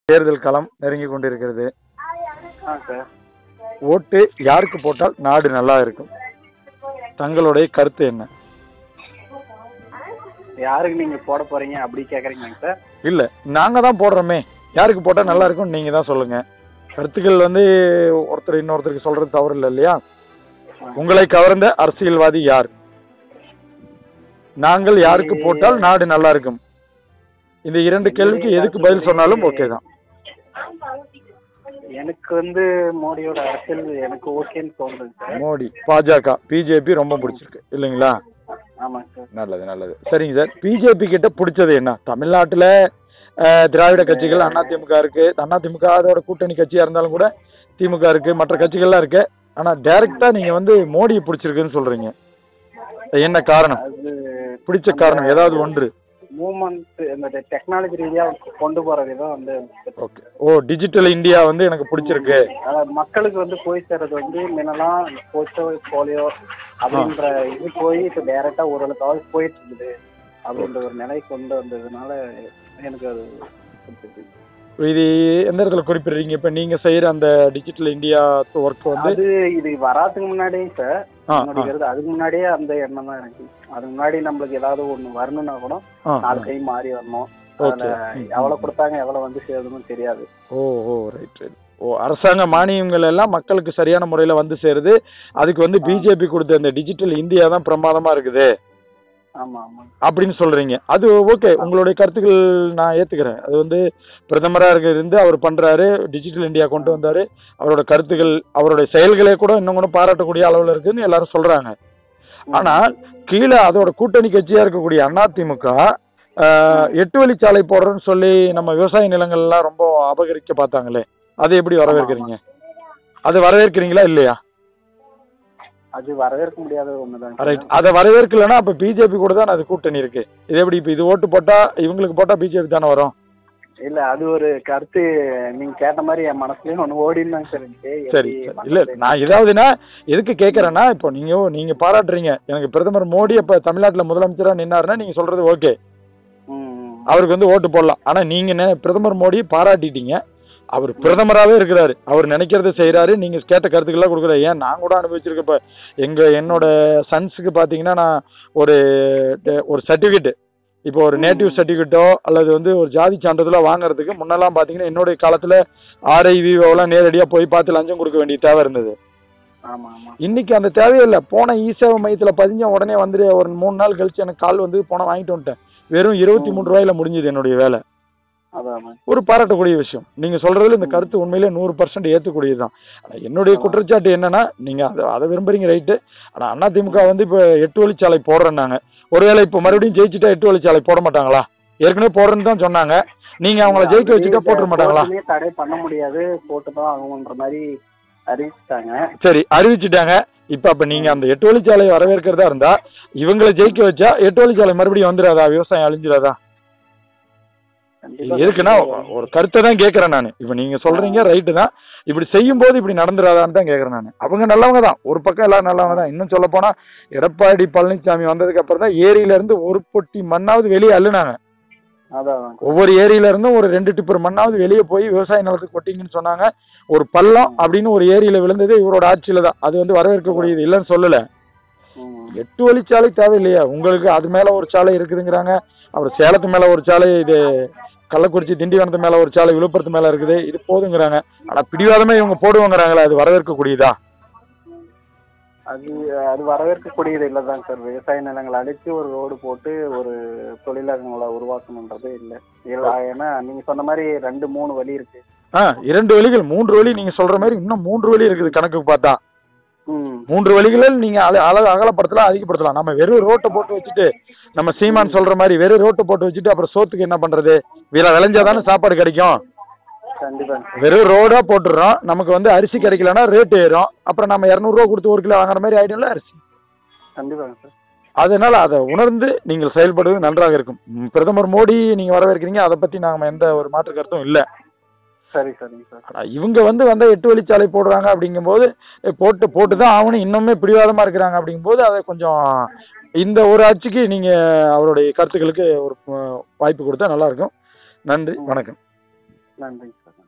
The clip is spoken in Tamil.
தேர்தல் களம் நெருங்கி கொண்டிருக்கிறது ஆ சார் ஓட்டு யாருக்கு போட்டால் நாடு நல்லா இருக்கும் தங்களுடைய கருத்து என்ன யாருக்கு நீங்க போட போறீங்க அப்படி கேக்குறீங்களாங்க சார் இல்ல நாங்க தான் போடுறோமே யாருக்கு போட்டா நல்லா இருக்கும் நீங்க தான் சொல்லுங்க கருத்துக்கள் வந்து ஒருத்தர் இன்னொருத்தருக்கு சொல்றது தவறு இல்லை இல்லையா உங்களை கவர்ந்த அரசியல்வாதி யார் நாங்கள் யாருக்கு போட்டால் நாடு நல்லா இருக்கும் இந்த இரண்டு கேள்விக்கு எதுக்கு பதில் சொன்னாலும் ஓகே தான் எனக்கு வந்து மோடியோட அரசியல் எனக்கு ஓகேன்னு தோணுது சார் மோடி பாஜக பிஜேபி ரொம்ப பிடிச்சிருக்கு இல்லைங்களா ஆமாங்க சார் நல்லது நல்லது சரிங்க சார் பிஜேபி கிட்ட பிடிச்சது என்ன தமிழ்நாட்டுல அஹ், திராவிட கட்சிகள் அதிமுக இருக்கு அதிமுக அதோட கூட்டணி கட்சியா இருந்தாலும் கூட திமுக இருக்கு மற்ற கட்சிகள்லாம் இருக்கு ஆனா டைரக்டா நீங்க வந்து மோடியை பிடிச்சிருக்குன்னு சொல்றீங்க என்ன காரணம் அது பிடிச்ச காரணம் ஏதாவது ஒன்று மூமெண்ட் இந்த டெக்னாலஜி ரீதியா கொண்டு போற விதம் வந்து ஓகே ஓ டிஜிட்டல் இந்தியா வந்து எனக்கு பிடிச்சிருக்கு அதாவது மக்களுக்கு வந்து போய் சேர்றது வந்து முன்னெல்லாம் போஸ்டோ போலியோ அப்படின்ற இது போய் இப்போ டைரக்டா ஓரளவுக்காவது போயிட்டு இருக்குது அப்படின்ற ஒரு நிலை கொண்டு வந்ததுனால எனக்கு அது பிடிச்சிருக்கு இது எந்த இடத்துல குறிப்பிடுறீங்க இப்ப நீங்க செய்யற அந்த டிஜிட்டல் இந்தியா ஒர்க் வந்து அது இது வராதுக்கு முன்னாடியே சார் ஆ, ஆ, என்னுடைய கருத்து அதுக்கு முன்னாடியே அந்த எண்ணம் தான் எனக்கு அதுக்கு முன்னாடி நம்மளுக்கு ஏதாவது ஒண்ணு வரணும்னா கூட ஆ, ஆ. நாலு கை மாறி வரணும் ஓகே அதுல எவ்வளவு கொடுத்தாங்க எவ்வளவு வந்து சேருதுன்னு தெரியாது ஓ ஓ ரைட் ரைட் ஓ அரசாங்க மானியங்கள் எல்லாம் மக்களுக்கு சரியான முறையில வந்து சேருது அதுக்கு வந்து பிஜேபி கொடுத்த இந்த டிஜிட்டல் இந்தியா தான் பிரமாதமா இருக்குது ஆமா ஆமா அப்படின்னு சொல்றீங்க அது ஓகே உங்களுடைய கருத்துக்கள் நான் ஏத்துக்கிறேன் அது வந்து பிரதமரா இருக்க இருந்து அவர் பண்றாரு டிஜிட்டல் இந்தியா கொண்டு வந்தாரு அவரோட கருத்துக்கள் அவருடைய செயல்களே கூட இன்னும் கூட பாராட்டக்கூடிய அளவுல இருக்குன்னு எல்லாரும் சொல்றாங்க ஆனா கீழே அதோட கூட்டணி கட்சியா இருக்கக்கூடிய அதிமுக ஆஹ், எட்டு வழிச்சாலை போடுறேன்னு சொல்லி நம்ம விவசாய நிலங்கள் எல்லாம் ரொம்ப அபகரிக்க பார்த்தாங்களே அதை எப்படி வரவேற்கிறீங்க அது வரவேற்கிறீங்களா இல்லையா அது வரவேற்க முடியாத ஒண்ணுதான் ரைட் அதை வரவேற்கலைன்னா அப்ப பிஜேபி கூட தான் அது கூட்டணி இருக்கு இது எப்படி இப்ப இது ஓட்டு போட்டா இவங்களுக்கு போட்டா பிஜேபி தானே வரும் இல்ல அது ஒரு கருத்து நீங்க கேட்ட மாதிரி என் மனசுலயும் ஒண்ணு ஓடின்னு தான் சார் இருந்துச்சு சரி எப்படி சரி. இல்ல நான் ஏதாவதுன்னா எதுக்கு கேக்குறேன்னா இப்போ நீங்க நீங்க பாராட்டுறீங்க எனக்கு பிரதமர் மோடி அப்ப தமிழ்நாட்டுல முதலமைச்சரா நின்னாருன்னா நீங்க சொல்றது ஓகே ம், ம். அவருக்கு வந்து ஓட்டு போடலாம் ஆனா நீங்க நெ- பிரதமர் மோடி பாராட்டிட்டீங்க அவர் பிரதமராகவே இருக்கிறாரு அவர் நினைக்கிறத செய்யறாரு நீங்க கேட்ட கருத்துக்கள்லாம் கொடுக்குறாரு ஏன் நான் கூட அனுபவிச்சிருக்கேன் இப்ப எங்க என்னோட சன்ஸுக்கு பாத்தீங்கன்னா நான் ஒரு ஒரு சர்டிஃபிகேட் இப்போ ஒரு நேட்டிவ் சர்டிஃபிகேட்டோ அல்லது வந்து ஒரு ஜாதி சான்றிதழோ வாங்குறதுக்கு முன்னெல்லாம் பாத்தீங்கன்னா என்னுடைய காலத்துல ஆர்ஐ விவோலாம் நேரடியா போய் பார்த்து லஞ்சம் கொடுக்க வேண்டிய தேவை இருந்தது ஆமா ஆமா இன்னைக்கு அந்த தேவையில்லை போன இ சேவை மையத்துல பதிஞ்ச உடனே வந்துட்டு ஒரு மூணு நாள் கழிச்சு எனக்கு கால் வந்து போன வாங்கிட்டு வந்துட்டேன் வெறும் இருபத்தி மூணு ரூபாயில முடிஞ்சது என்னுடைய வேலை அதான் ஒரு பாராட்டக்கூடிய விஷயம் நீங்க சொல்றதுல இந்த கருத்து உண்மையிலே நூறு பர்சன்ட் ஏத்துக்கூடியதுதான் ஆனா என்னுடைய குற்றச்சாட்டு என்னன்னா நீங்க அதை அதை விரும்புறீங்க ரைட்டு ஆனா அண்ணா திமுக வந்து இப்ப எட்டு வழிச்சாலை போடுறேன்னாங்க ஒருவேளை இப்ப மறுபடியும் ஜெயிச்சுட்டா எட்டு வழிச்சாலை போட மாட்டாங்களா ஏற்கனவே போடுறேன்னு தான் சொன்னாங்க நீங்க அவங்கள ஜெயிக்க வச்சுட்டா போட்டுற மாட்டாங்களா கோர்ட்டுமே தடை பண்ண முடியாது போட்டு தான் ஆகணுன்ற மாதிரி அறிவிச்சிட்டாங்க சரி அறிவிச்சுட்டாங்க இப்ப அப்ப நீங்க அந்த எட்டு வழிச்சாலையை வரவேற்கிறதா இருந்தா இவங்களை ஜெயிக்க வச்சா எட்டு வழிச்சாலை மறுபடியும் வந்துடாதா விவசாயம் அழிஞ்சிடாதா கண்டிப்பா எதுக்குன்னா ஒரு கருத்தை தான் கேட்கறேன் நான் இப்ப நீங்க சொல்றீங்க ரைட்டு தான் இப்படி செய்யும் போது இப்படி நடந்துடாதான்னு தான் கேட்கறேன் நான் அவங்க நல்லவங்க தான் ஒரு பக்கம் எல்லாரும் நல்லவங்க தான் இன்னும் சொல்ல போனா எடப்பாடி பழனிசாமி வந்ததுக்கு அப்புறம் தான் ஏரியில இருந்து ஒரு பொட்டி மண்ணாவது வெளியே அள்ளுனாங்க அதான் அதான். ஒவ்வொரு ஏரியில இருந்தும் ஒரு ரெண்டு டிப்பர் மண்ணாவது வெளியே போய் விவசாய நிலத்துக்கு கொட்டிங்கன்னு சொன்னாங்க ஒரு பள்ளம் அப்படின்னு ஒரு ஏரியில விழுந்தது இவரோட ஆட்சியில தான் அது வந்து வரவேற்கக்கூடியது இல்லைன்னு சொல்லல ம். எட்டு வழிச்சாலை தேவையில்லையா உங்களுக்கு அது மேல ஒரு சாலை இருக்குதுங்கிறாங்க அப்புறம் சேலத்து மேல ஒரு சாலை இது கள்ளக்குறிச்சி திண்டிவனத்து மேல ஒரு சாலை விழுப்புரத்து மேல இருக்குது இது போதுங்கிறாங்க ஆனா பிடிவாதமே இவங்க போடுவாங்கறாங்களே அது வரவேற்கக்கூடியதா அது அது வரவேற்கக்கூடியது இல்லைதான் சார் விவசாய நிலங்களை அழிச்சு ஒரு ரோடு போட்டு ஒரு தொழிலகங்களை உருவாக்கணுன்றது இல்லை இல்ல ஏன்னா நீங்க சொன்ன மாதிரி ரெண்டு மூணு வழி இருக்கு ஆ இரண்டு வழிகள் மூன்று வழி நீங்க சொல்ற மாதிரி இன்னும் மூன்று வழி இருக்குது கணக்குக்கு பார்த்தா ம் மூன்று வழிகளில் நீங்க அல அழ அகலப்படுத்தலாம் அதிகப்படுத்தலாம் நம்ம வெறும் ரோட்டை போட்டு வச்சுட்டு நம்ம சீமான் சொல்ற மாதிரி வெறும் ரோட்டை போட்டு வச்சுட்டு அப்புறம் சோத்துக்கு என்ன பண்றது விலை விளைஞ்சாதானே சாப்பாடு கிடைக்கும் கண்டிப்பா வெறும் ரோடா போட்டுடுறோம் நமக்கு வந்து அரிசி கிடைக்கலன்னா ரேட் ஏறும் அப்புறம் நம்ம இரநூறுவா கொடுத்து ஒரு கிலோ வாங்குற மாதிரி ஆயிடும்ல அரிசி கண்டிப்பாங்க சார் அதனால அதை உணர்ந்து நீங்கள் செயல்படுவது நன்றாக இருக்கும் ம், பிரதமர் மோடி நீங்க வரவேற்கிறீங்க அதை பத்தி நாம எந்த ஒரு மாற்று கருத்தும் இல்ல சரி சரிங்க சார் ஆனா இவங்க வந்து வந்தா எட்டு வழிச்சாலை போடுறாங்க அப்படிங்கும்போது எ, போட்டு போட்டு தான் ஆகணும் இன்னுமே பிடிவாதமா இருக்கிறாங்க அப்படிங்கும்போது அதை கொஞ்சம் இந்த ஒரு ஆட்சிக்கு நீங்க அவருடைய கருத்துக்களுக்கு ஒரு அஹ், வாய்ப்பு கொடுத்தா நல்லா இருக்கும் நன்றி வணக்கம் நன்றிங்க சார்